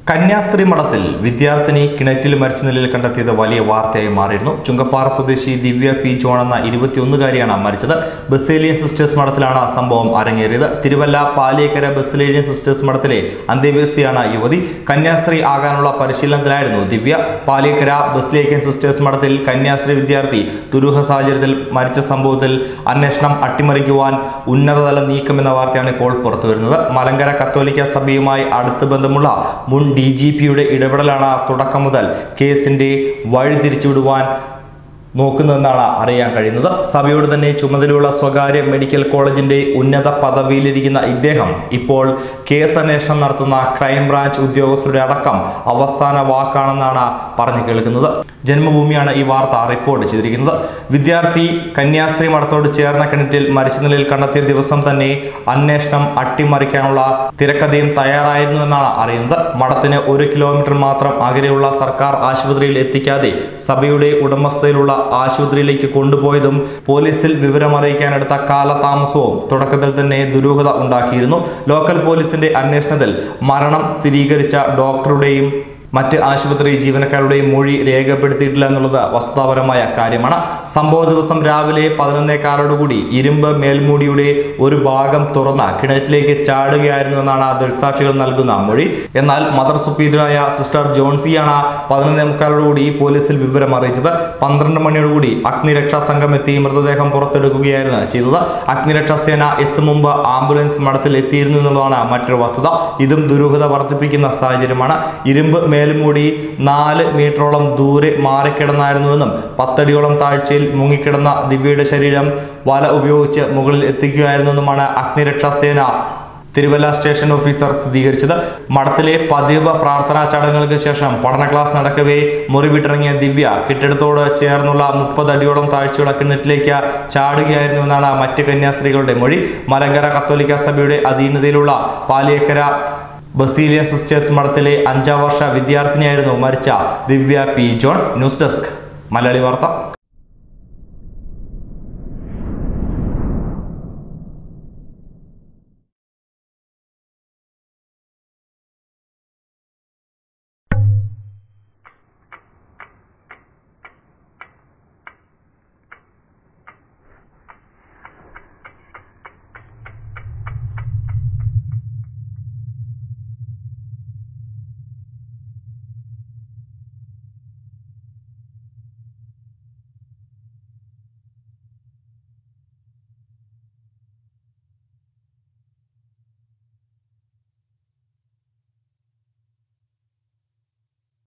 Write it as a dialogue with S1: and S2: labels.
S1: കന്യാസ്ത്രീ മഠത്തിൽ വിദ്യാർത്ഥിനി കിണറ്റിൽ മരിച്ച നിലയിൽ കണ്ടെത്തിയത് വലിയ വാർത്തയായി മാറിയിരുന്നു ചുങ്കപ്പാറ സ്വദേശി ദിവ്യ പി ജോൺ എന്ന ഇരുപത്തിയൊന്നുകാരിയാണ് മരിച്ചത് ബസേലിയൻ സിസ്റ്റേഴ്സ് മഠത്തിലാണ് സംഭവം അരങ്ങേറിയത് തിരുവല്ല പാലിയേക്കര ബസേലിയൻ സിസ്റ്റേഴ്സ് മഠത്തിലെ അന്ത്യവേസ്തിയാണ് യുവതി കന്യാസ്ത്രീ ആകാനുള്ള പരിശീലനത്തിലായിരുന്നു ദിവ്യ പാലിയേക്കര ബസലേക്കൻ സിസ്റ്റേഴ്സ് മഠത്തിൽ കന്യാസ്ത്രീ വിദ്യാർത്ഥി ദുരൂഹ സാഹചര്യത്തിൽ മരിച്ച സംഭവത്തിൽ അന്വേഷണം അട്ടിമറിക്കുവാൻ ഉന്നതതല നീക്കമെന്ന വാർത്തയാണ് ഇപ്പോൾ പുറത്തുവരുന്നത് മലങ്കര കത്തോലിക്ക സഭയുമായി അടുത്ത ബന്ധമുള്ള മുൻ ഡി ജി പിയുടെ ഇടപെടലാണ് തുടക്കം മുതൽ കേസിന്റെ വഴിതിരിച്ചുവിടുവാൻ നോക്കുന്നതെന്നാണ് അറിയാൻ കഴിയുന്നത് സഭയോട് തന്നെ ചുമതലയുള്ള സ്വകാര്യ മെഡിക്കൽ കോളേജിന്റെ ഉന്നത പദവിയിലിരിക്കുന്ന ഇദ്ദേഹം ഇപ്പോൾ കേസ് അന്വേഷണം നടത്തുന്ന ക്രൈംബ്രാഞ്ച് ഉദ്യോഗസ്ഥരുടെ അടക്കം അവസാന വാക്കാണെന്നാണ് പറഞ്ഞു കേൾക്കുന്നത് ജന്മഭൂമിയാണ് ഈ വാർത്ത റിപ്പോർട്ട് ചെയ്തിരിക്കുന്നത് വിദ്യാർത്ഥി കന്യാസ്ത്രീ മഠത്തോട് ചേർന്ന കിണറ്റിൽ മരിച്ച നിലയിൽ കണ്ടെത്തിയ ദിവസം തന്നെ അന്വേഷണം അട്ടിമറിക്കാനുള്ള തിരക്കഥയും തയ്യാറായിരുന്നുവെന്നാണ് അറിയുന്നത് മഠത്തിന് ഒരു കിലോമീറ്റർ മാത്രം അകലെയുള്ള സർക്കാർ ആശുപത്രിയിൽ എത്തിക്കാതെ സഭയുടെ ഉടമസ്ഥയിലുള്ള ആശുപത്രിയിലേക്ക് കൊണ്ടുപോയതും പോലീസിൽ വിവരമറിയിക്കാനെടുത്ത കാലതാമസവും തുടക്കത്തിൽ തന്നെ ദുരൂഹത ഉണ്ടാക്കിയിരുന്നു ലോക്കൽ പോലീസിന്റെ അന്വേഷണത്തിൽ മരണം സ്ഥിരീകരിച്ച ഡോക്ടറുടെയും മറ്റ് ആശുപത്രി ജീവനക്കാരുടെയും മൊഴി രേഖപ്പെടുത്തിയിട്ടില്ല എന്നുള്ളത് വസ്തുതാപരമായ കാര്യമാണ് സംഭവ ദിവസം രാവിലെ പതിനൊന്നേക്കാലോടുകൂടി ഇരുമ്പ് മേൽമൂടിയുടെ ഒരു ഭാഗം തുറന്ന കിണറ്റിലേക്ക് ചാടുകയായിരുന്നു എന്നാണ് ദൃക്സാക്ഷികൾ നൽകുന്ന മൊഴി എന്നാൽ മദർ സുപ്പീരിയറായ സിസ്റ്റർ ജോൺസിയാണ് പതിനൊന്നേ മുക്കാലോടുകൂടി പോലീസിൽ വിവരം അറിയിച്ചത് പന്ത്രണ്ട് മണിയോടുകൂടി അഗ്നിരക്ഷാ സംഘം എത്തി മൃതദേഹം പുറത്തെടുക്കുകയായിരുന്നു ചെയ്തത് അഗ്നിരക്ഷാ സേന എത്തും മുമ്പ് ആംബുലൻസ് മഠത്തിൽ എത്തിയിരുന്നു എന്നുള്ളതാണ് മറ്റൊരു വസ്തുത ഇതും ദുരൂഹത വർദ്ധിപ്പിക്കുന്ന സാഹചര്യമാണ് ഇരുമ്പ് മേൽമൂടി നാല് മീറ്ററോളം ദൂരെ മാറിക്കിടന്നായിരുന്നുവെന്നും പത്തടിയോളം താഴ്ചയിൽ മുങ്ങിക്കിടന്ന ദിവ്യയുടെ ശരീരം വല ഉപയോഗിച്ച് മുകളിൽ എത്തിക്കുകയായിരുന്നുവെന്നുമാണ് അഗ്നിരക്ഷാ സേന തിരുവല്ല സ്റ്റേഷൻ ഓഫീസർ സ്ഥിരീകരിച്ചത് മഠത്തിലെ പതിവ് പ്രാർത്ഥനാ ചടങ്ങുകൾക്ക് ശേഷം പഠന ക്ലാസ് നടക്കവേ മുറി വിട്ടിറങ്ങിയ ദിവ്യ കെട്ടിടത്തോട് ചേർന്നുള്ള മുപ്പത് അടിയോളം താഴ്ചയുള്ള കിണറ്റിലേക്ക് ചാടുകയായിരുന്നുവെന്നാണ് മറ്റ് കന്യാസ്ത്രീകളുടെ മൊഴി മലങ്കര കത്തോലിക്ക സഭയുടെ അധീനതയിലുള്ള പാലിയേക്കര ബസീലിയൻ സിസ്റ്റേഴ്സ് മഠത്തിലെ അഞ്ചാം വർഷ വിദ്യാർത്ഥിനിയായിരുന്നു മരിച്ച Divya P John news desk Malayali വാർത്ത